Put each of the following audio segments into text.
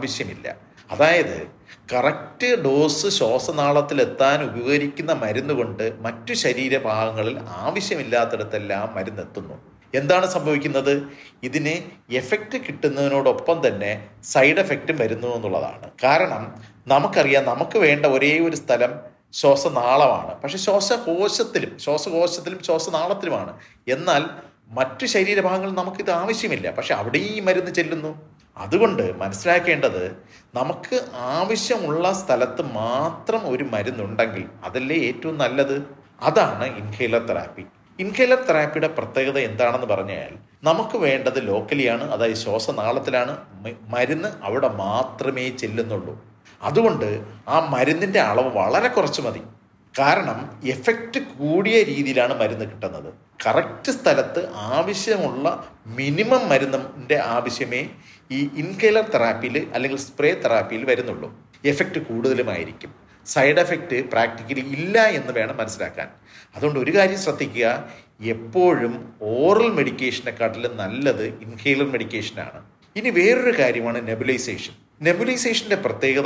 ആവശ്യമില്ല അതായത് correct dose ശ്വാസനാളത്തിലെത്താൻ ഉപകരിക്കുന്ന മരുന്ന് കൊണ്ട് മറ്റു ശരീരഭാഗങ്ങളിൽ ആവശ്യമില്ലാത്തിടത്തെല്ലാം മരുന്നെത്തുന്നു എന്താണ് സംഭവിക്കുന്നത് ഇതിന് എഫക്റ്റ് കിട്ടുന്നതിനോടൊപ്പം തന്നെ സൈഡ് എഫക്റ്റും വരുന്നു എന്നുള്ളതാണ് കാരണം നമുക്കറിയാം നമുക്ക് വേണ്ട ഒരേ ഒരു സ്ഥലം ശ്വാസനാളമാണ് പക്ഷെ ശ്വാസകോശത്തിലും ശ്വാസകോശത്തിലും ശ്വാസനാളത്തിലുമാണ് എന്നാൽ മറ്റു ശരീരഭാഗങ്ങളിൽ നമുക്കിത് ആവശ്യമില്ല പക്ഷെ അവിടെയും ഈ മരുന്ന് ചെല്ലുന്നു അതുകൊണ്ട് മനസ്സിലാക്കേണ്ടത് നമുക്ക് ആവശ്യമുള്ള സ്ഥലത്ത് മാത്രം ഒരു മരുന്നുണ്ടെങ്കിൽ അതല്ലേ ഏറ്റവും നല്ലത് അതാണ് ഇൻഹേലർ തെറാപ്പി ഇൻഹേലർ തെറാപ്പിയുടെ പ്രത്യേകത എന്താണെന്ന് പറഞ്ഞാൽ നമുക്ക് വേണ്ടത് ലോക്കലിയാണ് അതായത് ശ്വാസനാളത്തിലാണ് മ- മരുന്ന് അവിടെ മാത്രമേ ചെല്ലുന്നുള്ളൂ അതുകൊണ്ട് ആ മരുന്നിൻ്റെ അളവ് വളരെ കുറച്ച് മതി കാരണം എഫക്റ്റ് കൂടിയ രീതിയിലാണ് മരുന്ന് കിട്ടുന്നത് കറക്റ്റ് സ്ഥലത്ത് ആവശ്യമുള്ള മിനിമം മരുന്നിൻ്റെ ആവശ്യമേ ഈ ഇൻഹേലർ തെറാപ്പിയിൽ അല്ലെങ്കിൽ സ്പ്രേ തെറാപ്പിയിൽ വരുന്നുള്ളൂ എഫക്റ്റ് കൂടുതലുമായിരിക്കും സൈഡ് എഫക്റ്റ് പ്രാക്ടിക്കലി ഇല്ല എന്ന് വേണം മനസ്സിലാക്കാൻ അതുകൊണ്ട് ഒരു കാര്യം ശ്രദ്ധിക്കുക എപ്പോഴും ഓറൽ മെഡിക്കേഷനെക്കാട്ടിലും നല്ലത് ഇൻഹേലർ മെഡിക്കേഷനാണ് ഇനി വേറൊരു കാര്യമാണ് നെബുലൈസേഷൻ നെബുലൈസേഷൻ്റെ പ്രത്യേകത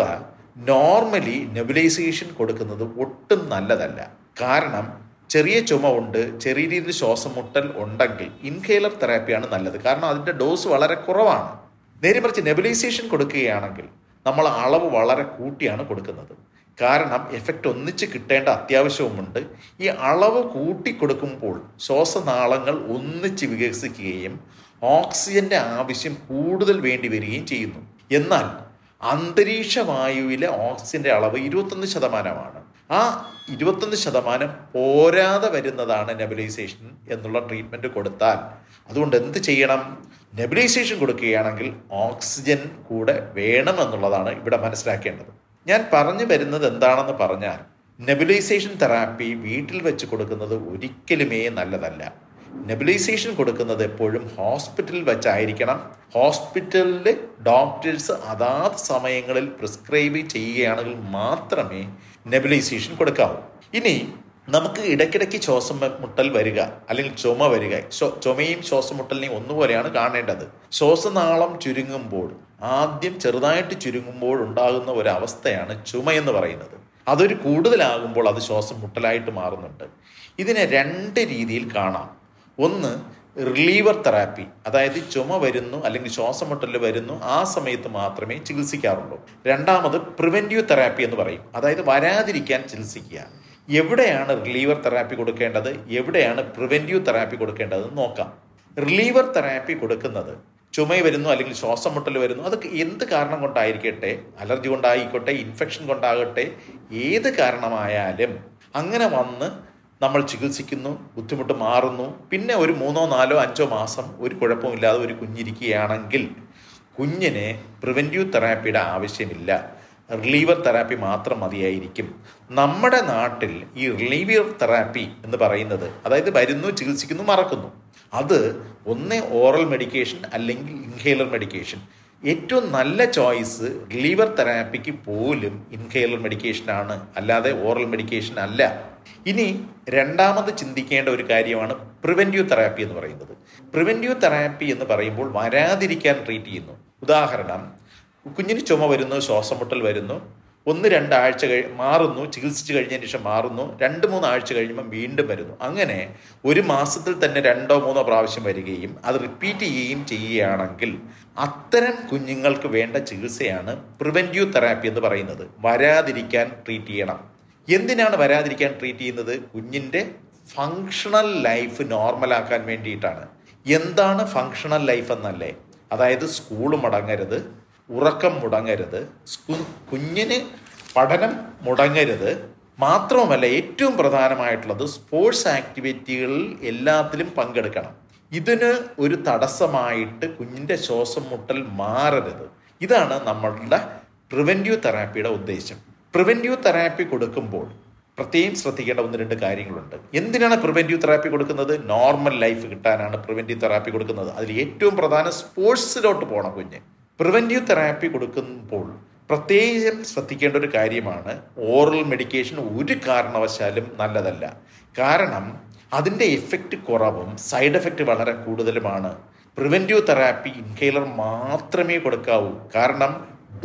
നോർമലി നെബുലൈസേഷൻ കൊടുക്കുന്നത് ഒട്ടും നല്ലതല്ല കാരണം ചെറിയ ചുമ ഉണ്ട് ചെറിയ രീതിയിൽ ശ്വാസം മുട്ടൽ ഉണ്ടെങ്കിൽ ഇൻഹേലർ തെറാപ്പിയാണ് നല്ലത് കാരണം അതിൻ്റെ ഡോസ് വളരെ കുറവാണ് നേരെ മറിച്ച് നെബുലൈസേഷൻ കൊടുക്കുകയാണെങ്കിൽ നമ്മൾ അളവ് വളരെ കൂട്ടിയാണ് കൊടുക്കുന്നത് കാരണം എഫക്റ്റ് ഒന്നിച്ച് കിട്ടേണ്ട അത്യാവശ്യവുമുണ്ട് ഈ അളവ് കൂട്ടി കൊടുക്കുമ്പോൾ ശ്വാസനാളങ്ങൾ ഒന്നിച്ച് വികസിക്കുകയും ഓക്സിജന്റെ ആവശ്യം കൂടുതൽ വേണ്ടി വരികയും ചെയ്യുന്നു എന്നാൽ അന്തരീക്ഷ വായുവിലെ ഓക്സിജന്റെ അളവ് ഇരുപത്തൊന്ന് ശതമാനമാണ് ആ ഇരുപത്തൊന്ന് ശതമാനം പോരാതെ വരുന്നതാണ് നെബുലൈസേഷൻ എന്നുള്ള ട്രീറ്റ്മെന്റ് കൊടുത്താൽ അതുകൊണ്ട് എന്ത് ചെയ്യണം നെബുലൈസേഷൻ കൊടുക്കുകയാണെങ്കിൽ ഓക്സിജൻ കൂടെ വേണമെന്നുള്ളതാണ് ഇവിടെ മനസ്സിലാക്കേണ്ടത് ഞാൻ പറഞ്ഞു വരുന്നത് എന്താണെന്ന് പറഞ്ഞാൽ നെബുലൈസേഷൻ തെറാപ്പി വീട്ടിൽ വെച്ച് കൊടുക്കുന്നത് ഒരിക്കലുമേ നല്ലതല്ല നെബുലൈസേഷൻ കൊടുക്കുന്നത് എപ്പോഴും ഹോസ്പിറ്റലിൽ വെച്ചായിരിക്കണം ഹോസ്പിറ്റലിൽ ഡോക്ടേഴ്സ് അതാത് സമയങ്ങളിൽ പ്രിസ്ക്രൈബ് ചെയ്യുകയാണെങ്കിൽ മാത്രമേ നെബുലൈസേഷൻ കൊടുക്കാവൂ ഇനി നമുക്ക് ഇടയ്ക്കിടയ്ക്ക് ശ്വാസം മുട്ടൽ വരിക അല്ലെങ്കിൽ ചുമ വരിക ശ്വ- ചുമയും ശ്വാസമുട്ടലിനെയും ഒന്നുപോലെയാണ് കാണേണ്ടത് ശ്വാസനാളം ചുരുങ്ങുമ്പോൾ ആദ്യം ചെറുതായിട്ട് ചുരുങ്ങുമ്പോൾ ഉണ്ടാകുന്ന ഒരു അവസ്ഥയാണ് ചുമ എന്ന് പറയുന്നത് അതൊരു കൂടുതലാകുമ്പോൾ അത് ശ്വാസം മുട്ടലായിട്ട് മാറുന്നുണ്ട് ഇതിനെ രണ്ട് രീതിയിൽ കാണാം ഒന്ന് റിലീവർ തെറാപ്പി അതായത് ചുമ വരുന്നു അല്ലെങ്കിൽ ശ്വാസമുട്ടൽ വരുന്നു ആ സമയത്ത് മാത്രമേ ചികിത്സിക്കാറുള്ളൂ രണ്ടാമത് പ്രിവെന്റീവ് തെറാപ്പി എന്ന് പറയും അതായത് വരാതിരിക്കാൻ ചികിത്സിക്കുക എവിടെയാണ് റിലീവർ തെറാപ്പി കൊടുക്കേണ്ടത് എവിടെയാണ് പ്രിവെന്റീവ് തെറാപ്പി കൊടുക്കേണ്ടത് എന്ന് നോക്കാം റിലീവർ തെറാപ്പി കൊടുക്കുന്നത് ചുമ വരുന്നു അല്ലെങ്കിൽ ശ്വാസം മുട്ടൽ വരുന്നു അതൊക്കെ എന്ത് കാരണം കൊണ്ടായിരിക്കട്ടെ അലർജി കൊണ്ടായിക്കോട്ടെ ഇൻഫെക്ഷൻ കൊണ്ടാകട്ടെ ഏത് കാരണമായാലും അങ്ങനെ വന്ന് നമ്മൾ ചികിത്സിക്കുന്നു ബുദ്ധിമുട്ട് മാറുന്നു പിന്നെ ഒരു മൂന്നോ നാലോ അഞ്ചോ മാസം ഒരു കുഴപ്പമില്ലാതെ ഒരു കുഞ്ഞിരിക്കുകയാണെങ്കിൽ കുഞ്ഞിന് പ്രിവെന്റീവ് തെറാപ്പിയുടെ ആവശ്യമില്ല റിലീവർ തെറാപ്പി മാത്രം മതിയായിരിക്കും നമ്മുടെ നാട്ടിൽ ഈ റിലീവർ തെറാപ്പി എന്ന് പറയുന്നത് അതായത് വരുന്നു ചികിത്സിക്കുന്നു മറക്കുന്നു അത് ഒന്ന് ഓറൽ മെഡിക്കേഷൻ അല്ലെങ്കിൽ ഇൻഹേലർ മെഡിക്കേഷൻ ഏറ്റവും നല്ല ചോയ്സ് റിലീവർ തെറാപ്പിക്ക് പോലും ഇൻഹേലർ മെഡിക്കേഷൻ ആണ് അല്ലാതെ ഓറൽ മെഡിക്കേഷൻ അല്ല ഇനി രണ്ടാമത് ചിന്തിക്കേണ്ട ഒരു കാര്യമാണ് പ്രിവെന്റീവ് തെറാപ്പി എന്ന് പറയുന്നത് പ്രിവെന്റീവ് തെറാപ്പി എന്ന് പറയുമ്പോൾ വരാതിരിക്കാൻ ട്രീറ്റ് ചെയ്യുന്നു ഉദാഹരണം കുഞ്ഞിന് ചുമ വരുന്നു ശ്വാസം മുട്ടൽ വരുന്നു ഒന്ന് രണ്ടാഴ്ച കഴി മാറുന്നു ചികിത്സിച്ച് കഴിഞ്ഞതിന് ശേഷം മാറുന്നു രണ്ട് മൂന്ന് ആഴ്ച കഴിയുമ്പോൾ വീണ്ടും വരുന്നു അങ്ങനെ ഒരു മാസത്തിൽ തന്നെ രണ്ടോ മൂന്നോ പ്രാവശ്യം വരികയും അത് റിപ്പീറ്റ് ചെയ്യുകയും ചെയ്യുകയാണെങ്കിൽ അത്തരം കുഞ്ഞുങ്ങൾക്ക് വേണ്ട ചികിത്സയാണ് പ്രിവെന്റീവ് തെറാപ്പി എന്ന് പറയുന്നത് വരാതിരിക്കാൻ ട്രീറ്റ് ചെയ്യണം എന്തിനാണ് വരാതിരിക്കാൻ ട്രീറ്റ് ചെയ്യുന്നത് കുഞ്ഞിൻ്റെ ഫങ്ഷണൽ ലൈഫ് നോർമലാക്കാൻ വേണ്ടിയിട്ടാണ് എന്താണ് ഫങ്ഷണൽ ലൈഫ് എന്നല്ലേ അതായത് സ്കൂൾ മുടങ്ങരുത് ഉറക്കം മുടങ്ങരുത് സ്കു- കുഞ്ഞിന് പഠനം മുടങ്ങരുത് മാത്രവുമല്ല ഏറ്റവും പ്രധാനമായിട്ടുള്ളത് സ്പോർട്സ് ആക്ടിവിറ്റികളിൽ എല്ലാത്തിലും പങ്കെടുക്കണം ഇതിന് ഒരു തടസ്സമായിട്ട് കുഞ്ഞിൻ്റെ ശ്വാസം മുട്ടൽ മാറരുത് ഇതാണ് നമ്മളുടെ പ്രിവെന്റീവ് തെറാപ്പിയുടെ ഉദ്ദേശം പ്രിവെന്റീവ് തെറാപ്പി കൊടുക്കുമ്പോൾ പ്രത്യേകം ശ്രദ്ധിക്കേണ്ട ഒന്ന് രണ്ട് കാര്യങ്ങളുണ്ട് എന്തിനാണ് പ്രിവെന്റീവ് തെറാപ്പി കൊടുക്കുന്നത് നോർമൽ ലൈഫ് കിട്ടാനാണ് പ്രിവെന്റീവ് തെറാപ്പി കൊടുക്കുന്നത് അതിൽ ഏറ്റവും പ്രധാനം സ്പോർട്സിലോട്ട് പോകണം കുഞ്ഞ് പ്രിവെന്റീവ് തെറാപ്പി കൊടുക്കുമ്പോൾ പ്രത്യേകം ശ്രദ്ധിക്കേണ്ട ഒരു കാര്യമാണ് ഓറൽ മെഡിക്കേഷൻ ഒരു കാരണവശാലും നല്ലതല്ല കാരണം അതിൻ്റെ എഫക്റ്റ് കുറവും സൈഡ് എഫക്റ്റ് വളരെ കൂടുതലുമാണ് പ്രിവെന്റീവ് തെറാപ്പി ഇൻഹേലർ മാത്രമേ കൊടുക്കാവൂ കാരണം